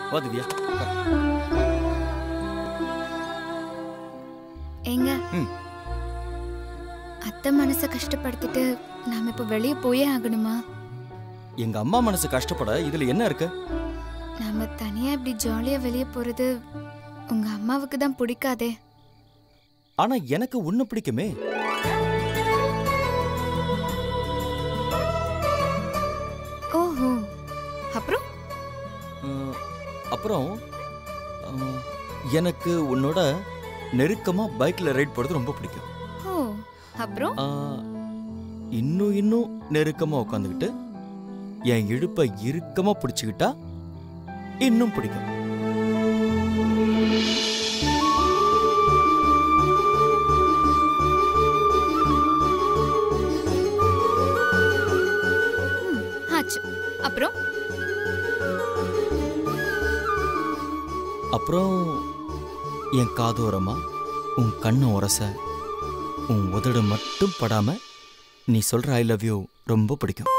வா திவ்யா உட்கார். ஏங்க ம். அத்தை மனசை கஷ்டப்படுத்திட்டு நாம இப்ப வெளியே போயே ஆகணுமா எங்க அம்மா மனசு கஷ்டப்பட இதுல என்ன இருக்கு நாம தனியா இப்படி ஜாலியா வெளியே போறது உங்க அம்மாவுக்கு தான் பிடிக்காதே ஆனா எனக்கு ஒண்ணு பிடிக்குமே ஓஹோ அப்புறம் அஹ், அப்புறம் அஹ், எனக்கு உன்னோட நெருக்கமா பைக்ல ரைட் போறது ரொம்ப பிடிக்கும் ஓ அப்புறம் அஹ், இன்னும் இன்னும் நெருக்கமா உட்காந்துக்கிட்டு என் இடுப்பை இறுக்கமா பிடிச்சுக்கிட்டா இன்னும் பிடிக்கும் ம், ஆச்சு அப்புறம் அப்புறம் என் காதோரமா உன் கண்ணை உரச உன் உதடு மட்டும் படாம நீ சொல்ற ஐ லவ் யூ ரொம்ப பிடிக்கும்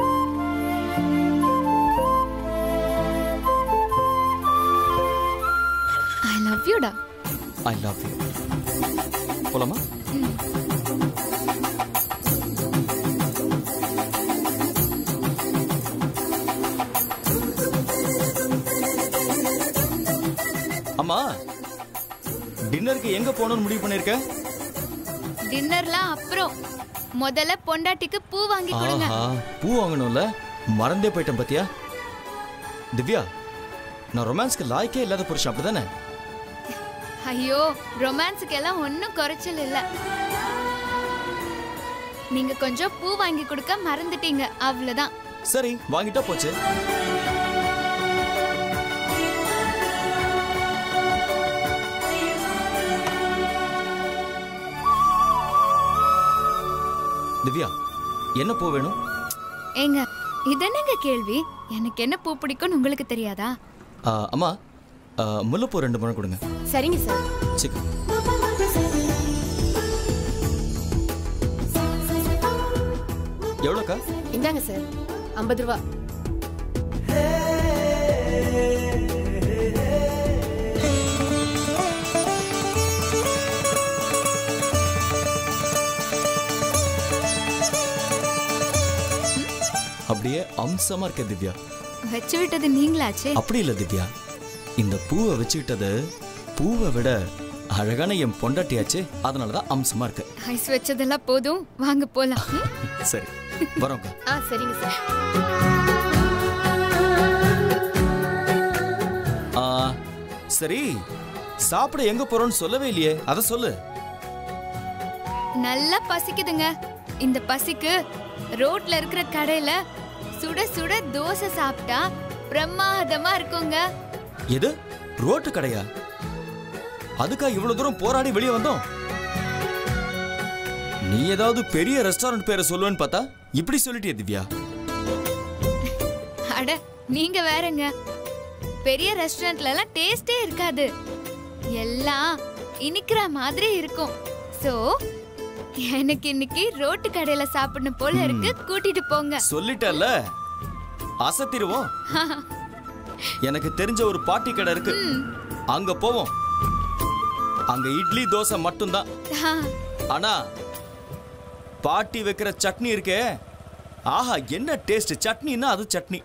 ஐ லவ் யூடா ஐ லவ் யூ போலாமா அம்மா டின்னருக்கு எங்க போகணும்னு முடிவு பண்ணிருக்க டின்னர்லாம் அப்புறம் முதல்ல பொண்டாட்டிக்கு பூ வாங்கி கொடுங்க ஆஹா பூ வாங்கணும்ல மறந்தே போயிட்டேன் பாத்தியா திவ்யா நான் ரொமான்ஸ்க்கு லாய்க்கே இல்லாத புருஷன் அப்படிதானே ஐயோ ரொமான்ஸுக்கு எல்லாம் ஒன்றும் குறைச்சல் இல்ல நீங்க கொஞ்சம் பூ வாங்கி கொடுக்க மறந்துட்டீங்க அவ்வளவுதான் சரி வாங்கிட்டா போச்சு திவ்யா என்ன பூ வேணும் ஏங்க இது என்னங்க கேள்வி எனக்கு என்ன பூ பிடிக்கும்னு உங்களுக்கு தெரியாதா ஆ, அம்மா ஆ, முல்லைப்பூ ரெண்டு முழம் கொடுங்க சரிங்க சார் சிக்கன் எவ்வளோக்கா இந்தாங்க சார் ஐம்பது ரூபா அப்படியே அம்சமா இருக்க திவ்யா வச்சு விட்டது நீங்களாச்சே அப்படி இல்ல திவ்யா இந்த பூவை வச்சுக்கிட்டது பூவை விட அழகான என் பொண்டாட்டியாச்சு அதனாலதான் அம்சமா இருக்கு ஐஸ் வச்சதெல்லாம் போதும் வாங்க போலாம் ம்? சரி வரோங்க ஆ சரிங்க சார் ஆ, சரி சாப்பிட எங்க போறோம்னு சொல்லவே இல்லையே அத சொல்லு நல்லா பசிக்குதுங்க இந்த பசிக்கு ரோட்ல இருக்கிற கடையில சுட சுட தோசை சாப்பிட்டா பிரமாதமா இருக்குங்க எது ரோட்டு கடையா அதுக்கா இவ்வளவு தூரம் போராடி வெளியே வந்தோம் நீ ஏதாவது பெரிய ரெஸ்டாரண்ட் பேரை சொல்லுவேன்னு பார்த்தா இப்படி சொல்லிட்டியே திவ்யா அட நீங்க வேறங்க பெரிய ரெஸ்டாரண்ட்ல எல்லாம் டேஸ்டே இருக்காது எல்லாம் இனிக்கிற மாதிரி இருக்கும் சோ எனக்கு இன்னைக்கு ரோட்டு கடையில சாப்பிடணும் போல இருக்கு கூட்டிட்டு போங்க சொல்லிட்டல்ல அசத்திருவோம் எனக்கு தெரிஞ்ச ஒரு பாட்டி கடை இருக்கு அங்க போவோம் அங்க இட்லி தோசை மட்டும்தான் ஆ, ஆனா பாட்டி வைக்கிற சட்னி இருக்கே ஆஹா என்ன டேஸ்ட் சட்னின்னா அது சட்னி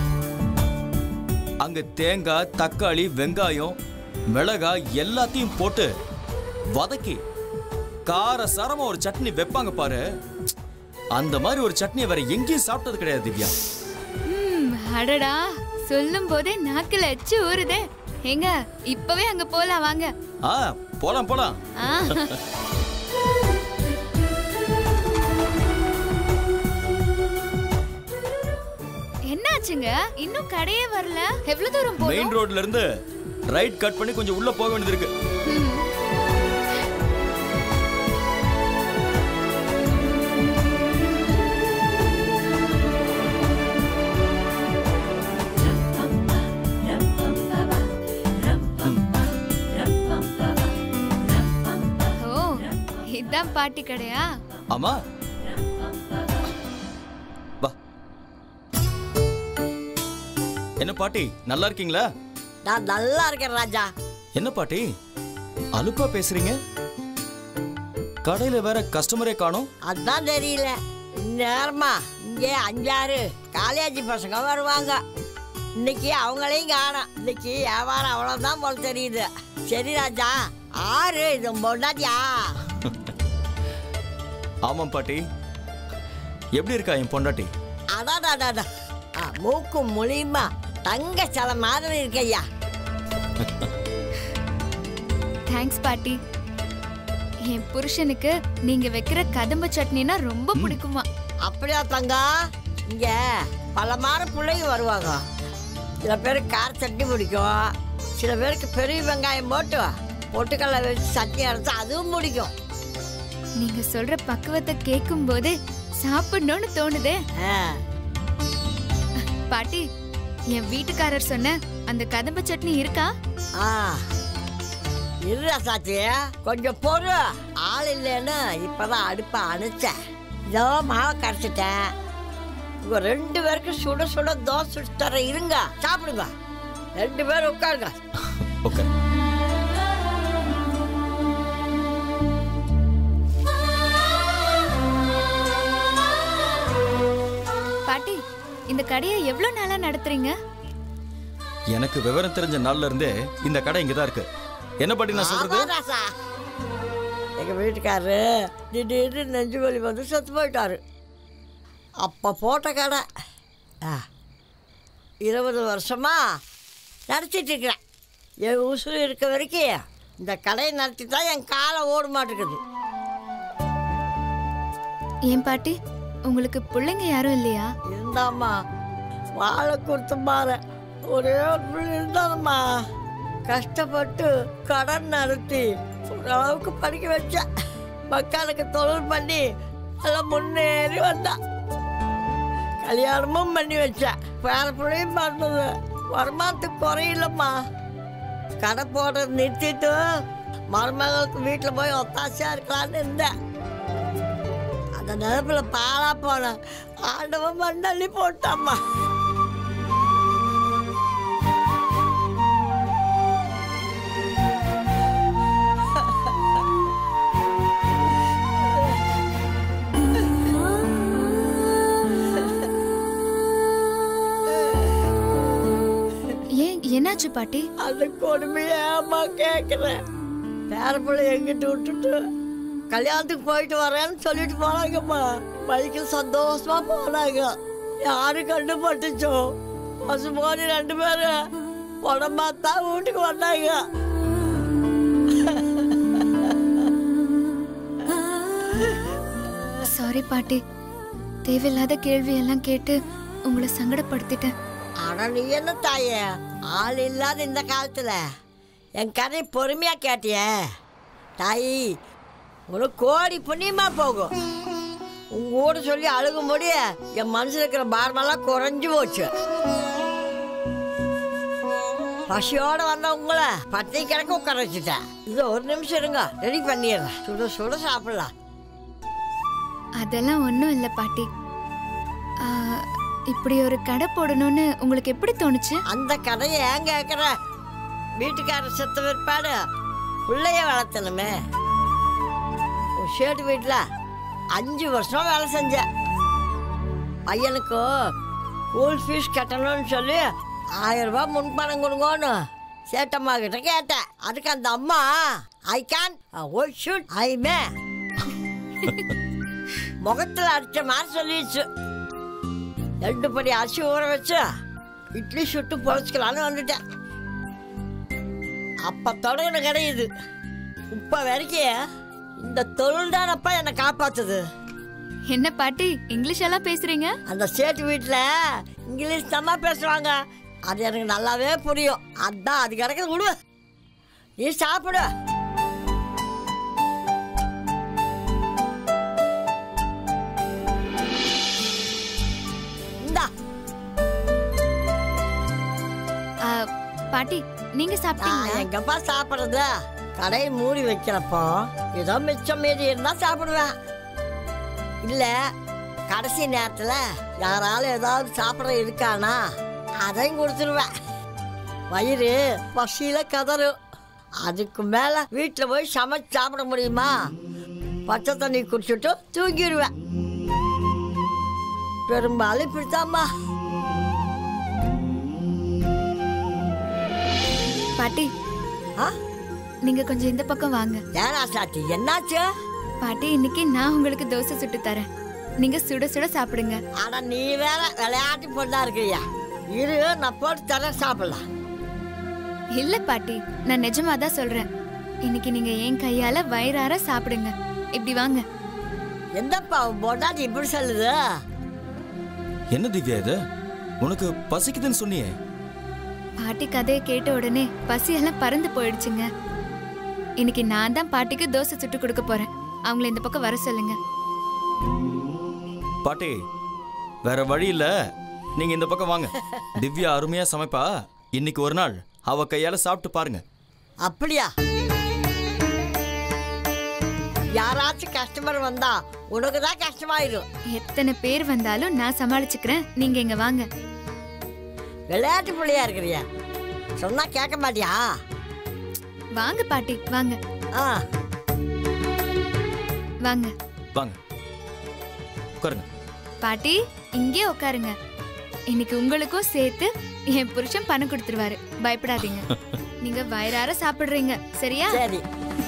அங்க தேங்காய் தக்காளி வெங்காயம் மிளகாய் எல்லாத்தையும் போட்டு வதக்கி கார சாரமா ஒரு சட்னி வைப்பாங்க பாரு அந்த மாதிரி ஒரு சட்னியை வேற எங்கேயும் சாப்பிட்டது கிடையாது திவ்யா ம், அடடா சொல்லும் போதே நாக்குல எச்சு ஊறுதே எங்க இப்பவே அங்க போலாம் வாங்க ஆ போலாம் போலாம் ஆ, என்னாச்சுங்க இன்னும் கடையே வரல எவ்வளவு தூரம் மெயின் போறோம் ரோட்ல இருந்து ரைட் கட் பண்ணி கொஞ்சம் உள்ள போக வேண்டியது இருக்கு ம். ஓ இதான் பாட்டி கடையா ஆமா வா என்ன பாட்டி நல்லா இருக்கீங்களா நான் நல்லா இருக்கேன் ராஜா என்ன பாட்டி அலுப்பா பேசுறீங்க கடையில வேற கஸ்டமரே காணோம் அதான் தெரியல நேரமா இங்கே அஞ்சாறு காலேஜ் பசங்க வருவாங்க இன்னைக்கு அவங்களையும் காணோம் இன்னைக்கு வியாபாரம் அவ்வளோதான் போல தெரியுது சரி ராஜா ஆறு இது பொண்டாட்டியா ஆமாம் பாட்டி எப்படி இருக்கா என் பொண்டாட்டி அதான் அதான் மூக்கு முழியுமா தங்க சில மாதிரி இருக்கையா தேங்க்ஸ் பாட்டி என் புருஷனுக்கு நீங்க வைக்கிற கதம்ப சட்னினா ரொம்ப பிடிக்குமா அப்படியா தங்கம் இங்க பல மாத பிள்ளைங்க வருவாங்க சில பேருக்கு கார சட்னி பிடிக்கும் சில பேருக்கு பெரிய வெங்காயம் போட்டு பொட்டுக்கடலை வச்சு சட்னி அரைச்சு அதுவும் பிடிக்கும் நீங்க சொல்ற பக்குவத்தை கேட்கும் போது சாப்பிடணும்னு தோணுதே ஆ, பாட்டி என் வீட்டுக்காரர் சொன்ன அந்த கதம்ப சட்னி இருக்கா ஆ இருடா சாச்சி கொஞ்சம் பொறு ஆள் இல்லைன்னு இப்பதான் அடுப்பை அணைச்சேன் இதோ மாவை கரைச்சிட்டேன் உங்க ரெண்டு பேருக்கு சுட சுட தோசை சுட்டு தரேன் இருங்க சாப்பிடுங்க ரெண்டு பேரும் உட்காருங்க ஓகே பாட்டி இந்த கடையை எவ்வளவு நாளா நடத்துறீங்க எனக்கு விவரம் தெரிஞ்ச நாள்ல இருந்தே இந்த கடை இங்க தான் இருக்கு என்ன பாட்டி நான் சொல்றது ஆமா ராசா எங்க வீட்டுக்காரரு திடீர்னு நெஞ்சு வலி வந்து செத்து போயிட்டாரு அப்போ போட்ட கடை ஆ, இருபது வருஷமா நடத்திட்டு இருக்கிறேன் என் உசுறு இருக்க வரைக்கும் இந்த கடையை நடத்தி தான் என் காலை ஓட மாட்டேங்குது ஏன் பாட்டி உங்களுக்கு பிள்ளைங்க யாரும் இல்லையா இருந்தாம்மா வாழை கொடுத்து பாரு ஒரே ஒரு பிள்ளை இருந்தானம்மா கஷ்டப்பட்டு கடன் நடத்தி ஓரளவுக்கு படிக்க வச்சேன் மக்களுக்கு தொழில் பண்ணி எல்லாம் முன்னேறி வந்தான் கல்யாணமும் பண்ணி வச்சேன் வேற பிள்ளையும் பண்ணது வருமானத்துக்கு குறையிலம்மா கடை போடுறது நிறுத்திட்டு மருமகளுக்கு வீட்டில் போய் ஒத்தாசையா இருக்கலான்னு இருந்தேன் அந்த நிலப்புல பாலா போன ஆண்டவன் மண்ணள்ளி போட்டாம்மா ஏன் என்னாச்சு பாட்டி அந்த கொடுமையை அம்மா கேட்குறேன் பேர பிள்ளை எங்கிட்ட விட்டுட்டு கல்யாணத்துக்கு போயிட்டு வரேன்னு சொல்லிட்டு போனாங்கம்மா பைக்கில் சந்தோஷமா போனாங்க யாரு கண்டுபட்டுச்சோ பசு போனி ரெண்டு பேரும் உடம்பா தான் வீட்டுக்கு வந்தாங்க சாரி பாட்டி தேவையில்லாத கேள்வி எல்லாம் கேட்டு உங்களை சங்கடப்படுத்திட்டேன் ஆனா நீ என்ன தாயே ஆள் இல்லாத இந்த காலத்துல என் கதை பொறுமையா கேட்டியே தாயி உனக்கு கோடி புண்ணியமா போகும் உங்க கூட சொல்லி அழுக முடிய என் மனசுல இருக்கிற பாரமெல்லாம் குறைஞ்சு போச்சு பசியோட வந்த உங்களை பட்டை கிடக்க உட்கார வச்சுட்டேன் இது ஒரு நிமிஷம் இருங்க ரெடி பண்ணிடுறேன் சுட சுட சாப்பிடலாம் அதெல்லாம் ஒன்றும் இல்லை பாட்டி ஆ, இப்படி ஒரு கடை போடணும்னு உங்களுக்கு எப்படி தோணுச்சு அந்த கதையை ஏன் கேட்குற வீட்டுக்காரர் செத்த பிற்பாடு பிள்ளைய வளர்த்தணுமே உன் ஷேட்டு வீட்டில் அஞ்சு வருஷம் வேலை செஞ்சேன் பையனுக்கு ஸ்கூல் ஃபீஸ் கட்டணும்னு சொல்லி ஆயிரம் ரூபாய் முன்பணம் கொடுங்கன்னு சேட்டம்மா கிட்ட கேட்டேன் அதுக்கு அந்த அம்மா I can O should I மே முகத்தில் அடிச்ச மாதிரி சொல்லிடுச்சு ரெண்டு படி அரிசி ஊற வச்சு இட்லி சுட்டு பொழைச்சிக்கலான்னு வந்துட்டேன் அப்ப தொடங்கின கிடையாது இப்ப வரைக்கும் இந்த தொழில் தானப்பா என்னை காப்பாத்துது என்ன பாட்டி இங்கிலீஷ் எல்லாம் பேசுறீங்க அந்த சேட்டு வீட்டில் இங்கிலீஷ் தான் பேசுவாங்க அது எனக்கு நல்லாவே புரியும் அதான் அது கிடக்குது விடு நீ சாப்பிடு இந்தா ஆ, பாட்டி நீங்க நான் சாப்பிட்டீங்களா எங்கப்பா சாப்பிடுறது கடையை மூடி வைக்கிறப்போ ஏதோ மிச்சம் மீதி இருந்தா சாப்பிடுவேன் இல்ல கடைசி நேரத்துல யாராலும் ஏதாவது சாப்பிட இருக்கானா அதையும் கொடுத்துருவேன் வயிறு பசியில கதறும் அதுக்கு மேல வீட்டில் போய் சமைச்சு சாப்பிட முடியுமா பச்சை தண்ணி குடிச்சிட்டு தூங்கிடுவேன் பெரும்பாலும் இப்படித்தாம்மா பாட்டி ஆ நீங்க கொஞ்சம் இந்த பக்கம் வாங்க ஏனா சாத்தி என்னாச்சு பாட்டி இன்னைக்கு நான் உங்களுக்கு தோசை சுட்டு தரேன் நீங்க சுட சுட சாப்பிடுங்க ஆனா நீ வேற விளையாட்டு பொண்ணா இருக்கியா இரு நான் போட்டு தரேன் சாப்பிடலாம் இல்ல பாட்டி நான் நிஜமா தான் சொல்றேன் இன்னைக்கு நீங்க என் கையால வயிறார சாப்பிடுங்க இப்படி வாங்க எந்தப்பா உன் பொண்டாட்டி இப்படி சொல்லுது என்ன திவ்யா இது உனக்கு பசிக்குதுன்னு சொன்னியே பாட்டி கதையை கேட்ட உடனே பசியெல்லாம் பறந்து போயிடுச்சுங்க இன்னைக்கு நான் தான் பாட்டிக்கு தோசை சுட்டு கொடுக்க போறேன் அவங்கள இந்த பக்கம் வர சொல்லுங்க பாட்டி வேற வழி இல்ல நீங்க இந்த பக்கம் வாங்க திவ்யா அருமையா சமைப்பா இன்னைக்கு ஒரு நாள் அவ கையால சாப்பிட்டு பாருங்க அப்படியா யாராச்சும் கஸ்டமர் வந்தா உனக்கு தான் கஷ்டமாயிடும் எத்தனை பேர் வந்தாலும் நான் சமாளிச்சுக்கிறேன் நீங்க இங்க வாங்க விளையாட்டு பிள்ளையா இருக்கிறியா சொன்னா கேட்க மாட்டியா வாங்க பாட்டி வாங்க ஆ வாங்க வாங்க உட்காருங்க பாட்டி இங்கே உட்காருங்க இன்னைக்கு உங்களுக்கும் சேர்த்து என் புருஷன் பணம் கொடுத்துருவாரு பயப்படாதீங்க நீங்க வயிறார சாப்பிடுறீங்க சரியா சரி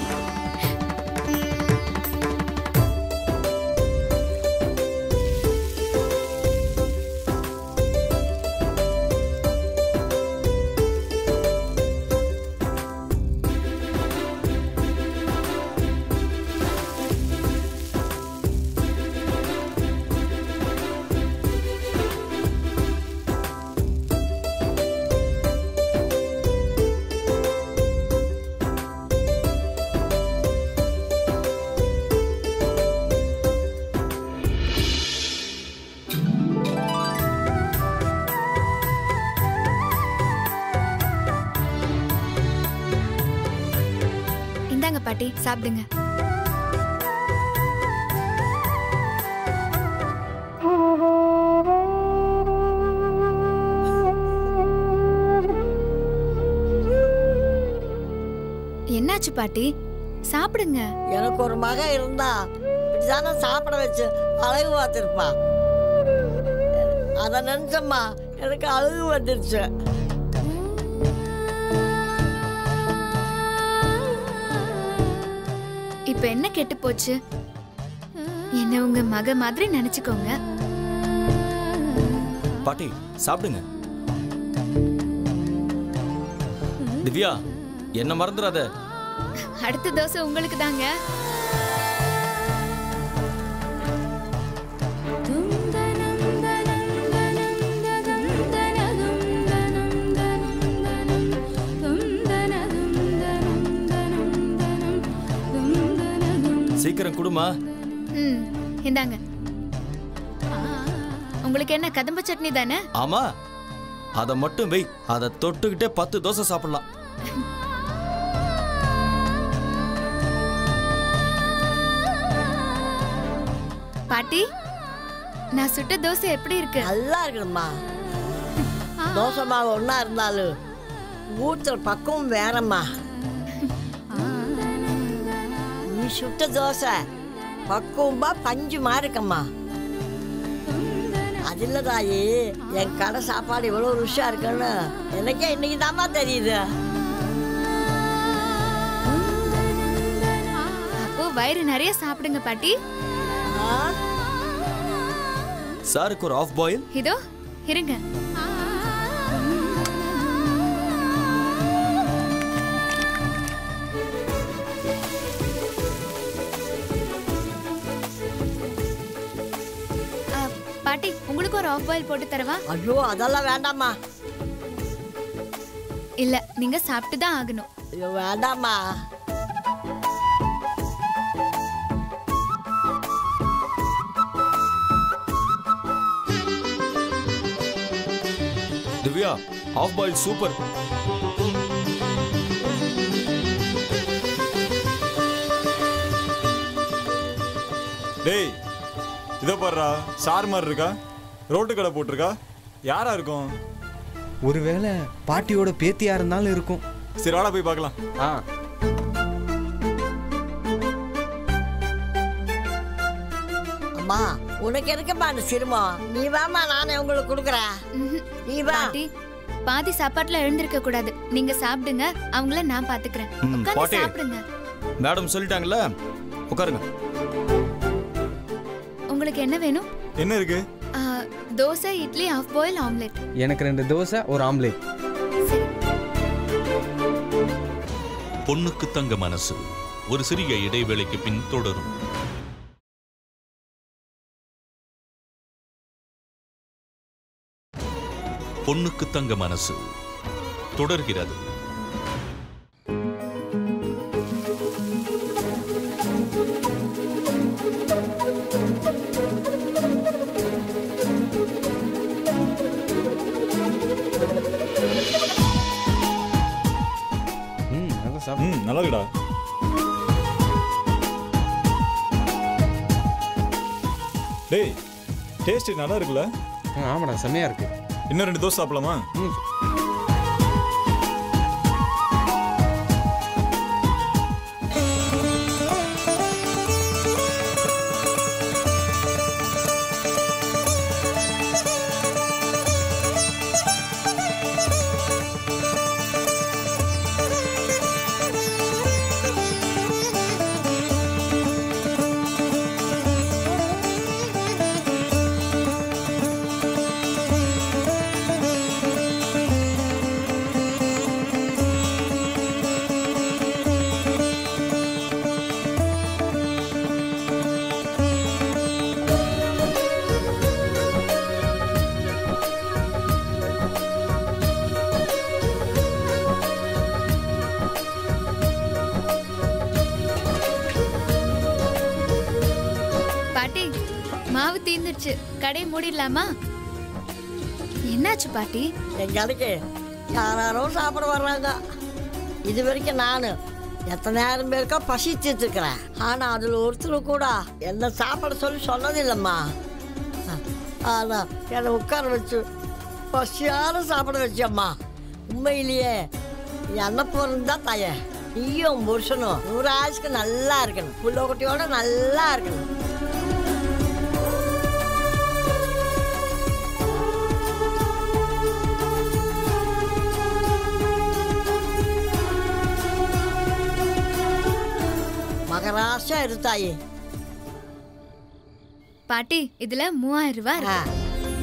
இந்தாங்க பாட்டி சாப்பிடுங்க என்னாச்சு பாட்டி சாப்பிடுங்க எனக்கு ஒரு மகன் இருந்தா இப்படிதானே சாப்பிட வச்சு அழகு பார்த்துருப்பா அதை நினைச்சம்மா எனக்கு அழகு வந்துருச்சு இப்ப என்ன கெட்டு போச்சு என்ன உங்க மக மாதிரி நினைச்சுக்கோங்க பாட்டி சாப்பிடுங்க திவ்யா என்ன மறந்துடாத அடுத்த தோசை உங்களுக்கு தாங்க சீக்கிரம் குடுமா ம் இந்தாங்க உங்களுக்கு என்ன கதம்ப சட்னி தானே ஆமா அதை மட்டும் வை அதை தொட்டுக்கிட்டே பத்து தோசை சாப்பிடலாம் பாட்டி நான் சுட்ட தோசை எப்படி இருக்கு நல்லா இருக்கணும்மா தோசை மாவு ஒன்றா இருந்தாலும் ஊற்றுற பக்குவம் வேறம்மா நீ சுட்ட தோசை பக்குவமா பஞ்சு மாதிரி இருக்கம்மா அது இல்லை தாயி என் கடை சாப்பாடு இவ்வளோ ருசியா இருக்குன்னு எனக்கே இன்னைக்கு தாம்மா தெரியுது அப்போ வயிறு நிறைய சாப்பிடுங்க பாட்டி ஆ? சாருக்கு ஒரு ஆஃப் பாயில் இதோ இருங்க ஆ, பாட்டி உங்களுக்கு ஒரு ஆஃப் பாயில் போட்டு தரவா ஐயோ அதெல்லாம் வேண்டாம்மா இல்ல நீங்க சாப்பிட்டு தான் ஆகணும் ஐயோ வேண்டாம்மா திவ்யா ஆஃப் பாயில் சூப்பர் டேய் இதை பாருடா சார் மாதிரி இருக்கா ரோட்டு கடை போட்டிருக்கா யாரா இருக்கும் ஒருவேளை பாட்டியோட பேத்தியா இருந்தாலும் இருக்கும் சரி வாடா போய் பார்க்கலாம் ஆ அம்மா உனக்கு எதுக்கும்மா அந்த சிரமம் நீ வாம்மா நானே உங்களுக்கு கொடுக்குறேன் ம்ஹும். நீ வா பாட்டி பாதி சாப்பாட்டுல எழுந்திருக்க கூடாது நீங்க சாப்பிடுங்க அவங்கள நான் பாத்துக்கிறேன் ம், உட்கார்ந்து பாட்டி. சாப்பிடுங்க மேடம் சொல்லிட்டாங்கல்ல உட்காருங்க உங்களுக்கு என்ன வேணும் என்ன இருக்கு ஆ, dosa idli half boil omelette எனக்கு ரெண்டு தோசை ஒரு ஆம்லேட் பொண்ணுக்கு தங்க மனசு ஒரு சிறிய இடைவேளைக்கு பின் தொடரும் பொண்ணுக்கு தங்க மனசு தொடர்கிறது ம் நல்லா சாப்பிடு ம் நல்லா இருக்குடா டேய் டேஸ்ட் நல்லா இருக்குல்ல ம், ஆமாடா செம்மையா இருக்கு இன்னும் ரெண்டு தோசை சாப்பிடலாமா ம் பாட்டி மாவு தீர்ந்துருச்சு கடையை மூடிடலாமா என்னாச்சு பாட்டி என் கடைக்கு யாராரோ சாப்பிட வர்றாங்க இது வரைக்கும் நான் எத்தனாயிரம் பேருக்கோ பசி தீர்த்துக்கிறேன் ஆனால் அதில் ஒருத்தர் கூட என்ன சாப்பிட சொல்லி சொன்னதில்லைம்மா ஆனால் என்னை உட்கார வச்சு பசியார சாப்பிட வச்சம்மா உண்மையிலேயே என்ன பிறந்தா தாயே நீயும் உன் புருஷனும் நூறு ஆயுசுக்கு நல்லா இருக்கணும் புள்ள குட்டியோட நல்லா இருக்கணும் மகராசா இருத்தாயே பாட்டி இதுல மூவாயிரம் ரூபாய் ஆ. இருக்கு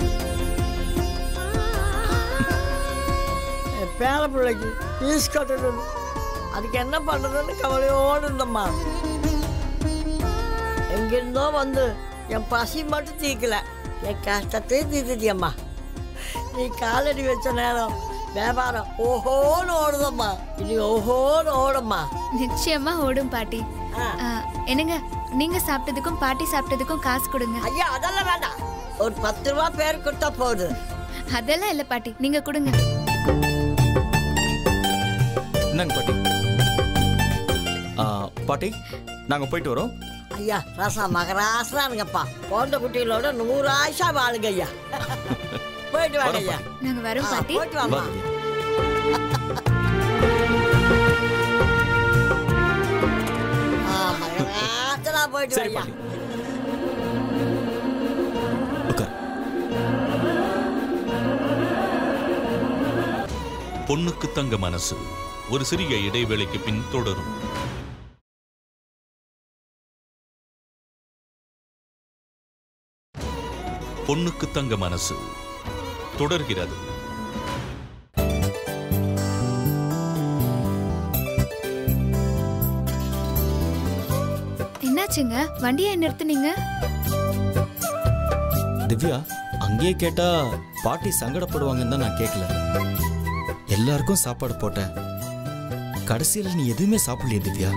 என் பேர பிள்ளைக்கு ஃபீஸ் கட்டணும் அதுக்கு என்ன பண்ணுறதுன்னு கவலையோடு இருந்தம்மா எங்கிருந்தோ வந்து என் பசி மட்டும் தீர்க்கல என் கஷ்டத்தையும் தீர்த்துட்டியம்மா நீ காலடி வச்ச நேரம் வியாபாரம் ஓஹோன்னு ஓடுதம்மா இனி ஓஹோன்னு ஓடும்மா நிச்சயமா ஓடும் பாட்டி ஆ. ஆ, என்னங்க நீங்க சாப்பிட்டதுக்கும் பாட்டி சாப்பிட்டதுக்கும் காசு கொடுங்க ஐயா அதெல்லாம் வேண்டாம் ஒரு பத்து ரூபா பேர் கொடுத்தா போகுது அதெல்லாம் இல்ல பாட்டி நீங்க கொடுங்க என்னங்க பாட்டி ஆ, பாட்டி நாங்க போயிட்டு வரோம் ஐயா ரசா மகராசனானுங்கப்பா குழந்தை குட்டிகளோட நூறு ஆயிஷா வாழுங்க ஐயா போயிட்டு வாங்க ஐயா நாங்க வரோம் ஆ, பாட்டி போயிட்டு வாமா வா திவ்யா. ஆ, மகராசனா போயிட்டு சரி வாய்யா பாட்டி உட்கார் பொண்ணுக்கு தங்க மனசு ஒரு சிறிய இடைவேளைக்கு பின் தொடரும் பொண்ணுக்கு தங்க மனசு தொடர்கிறது என்னாச்சுங்க வண்டியை நிறுத்துனீங்க திவ்யா அங்கேயே கேட்டா பாட்டி சங்கடப்படுவாங்கன்னு தான் நான் கேட்கல எல்லாருக்கும் சாப்பாடு போட்டேன் கடைசியில் நீ எதுவுமே சாப்பிடலையே திவ்யா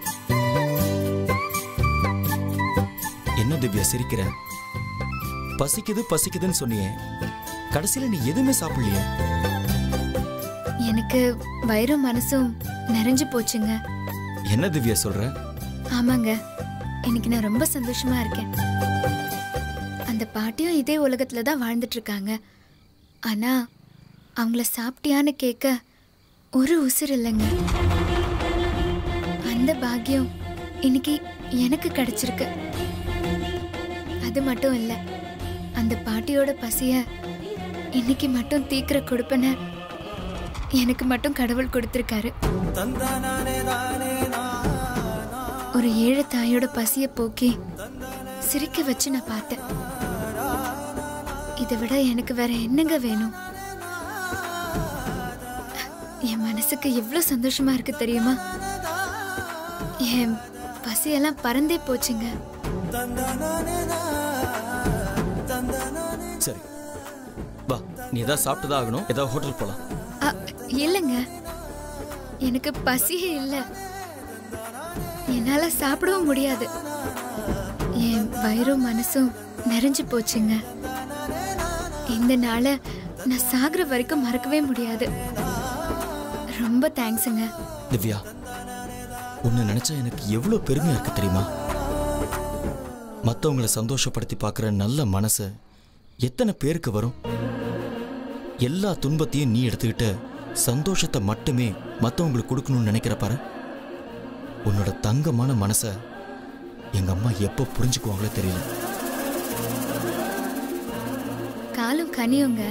என்ன திவ்யா சிரிக்கிற பசிக்குது பசிக்குதுன்னு சொன்னியே கடைசியில் நீ எதுவுமே சாப்பிடலையே எனக்கு வயிறும் மனசும் நிறைஞ்சு போச்சுங்க என்ன திவ்யா சொல்ற ஆமாங்க இன்னைக்கு நான் ரொம்ப சந்தோஷமா இருக்கேன் அந்த பாட்டியும் இதே உலகத்துல தான் வாழ்ந்துட்டு இருக்காங்க ஆனா அவங்கள சாப்பிட்டியான்னு கேட்க ஒரு உசுர் இல்லைங்க அந்த பாக்கியம் இன்னைக்கு எனக்கு கிடைச்சிருக்கு அது மட்டும் இல்லை அந்த பாட்டியோட பசிய இன்னைக்கு மட்டும் தீக்கிர கொடுப்பன எனக்கு மட்டும் கடவுள் கொடுத்துருக்காரு ஒரு ஏழை தாயோட பசிய போக்கி சிரிக்க வச்சு நான் பார்த்தேன் இதை விட எனக்கு வேற என்னங்க வேணும் என் மனசுக்கு எவ்வளவு சந்தோஷமா இருக்கு தெரியுமா என் பசியெல்லாம் பறந்தே போச்சுங்க சரி வா நீ ஏதாவது சாப்பிட்டுதான் ஆகணும் ஏதாவது ஹோட்டல் போலாம் அ, இல்லைங்க எனக்கு பசியே இல்லை என்னால சாப்பிடவும் முடியாது என் வயிறும் மனசும் நிறைஞ்சு போச்சுங்க இந்த நாளை நான் சாகுற வரைக்கும் மறக்கவே முடியாது ரொம்ப தேங்க்ஸுங்க திவ்யா உன்னை நினைச்சா எனக்கு எவ்வளவு பெருமையா இருக்கு தெரியுமா மத்தவங்கள சந்தோஷப்படுத்தி பார்க்குற நல்ல மனசு எத்தனை பேருக்கு வரும் எல்லா துன்பத்தையும் நீ எடுத்துக்கிட்டு சந்தோஷத்தை மட்டுமே மத்தவங்களுக்கு கொடுக்கணும்னு நினைக்கிற பாரு உன்னோட தங்கமான மனசை எங்க அம்மா எப்போ புரிஞ்சுக்குவாங்களோ தெரியல காலம் கனியுங்க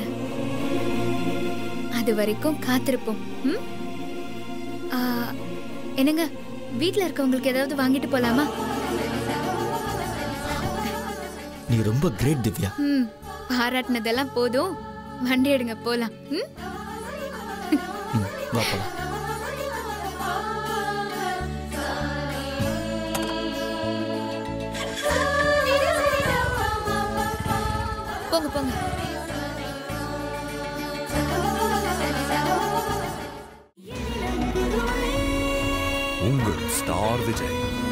அது வரைக்கும் காத்திருப்போம் ம்? ஆ, என்னங்க வீட்ல இருக்கவங்களுக்கு ஏதாவது வாங்கிட்டு போலாமா நீ ரொம்ப கிரேட் திவ்யா ம் பாராட்டினதெல்லாம் போதும் வண்டி எடுங்க போலாம் ம் ம், வா போலாம் போங்க போங்க உங்கள் ஸ்டார் விஜய்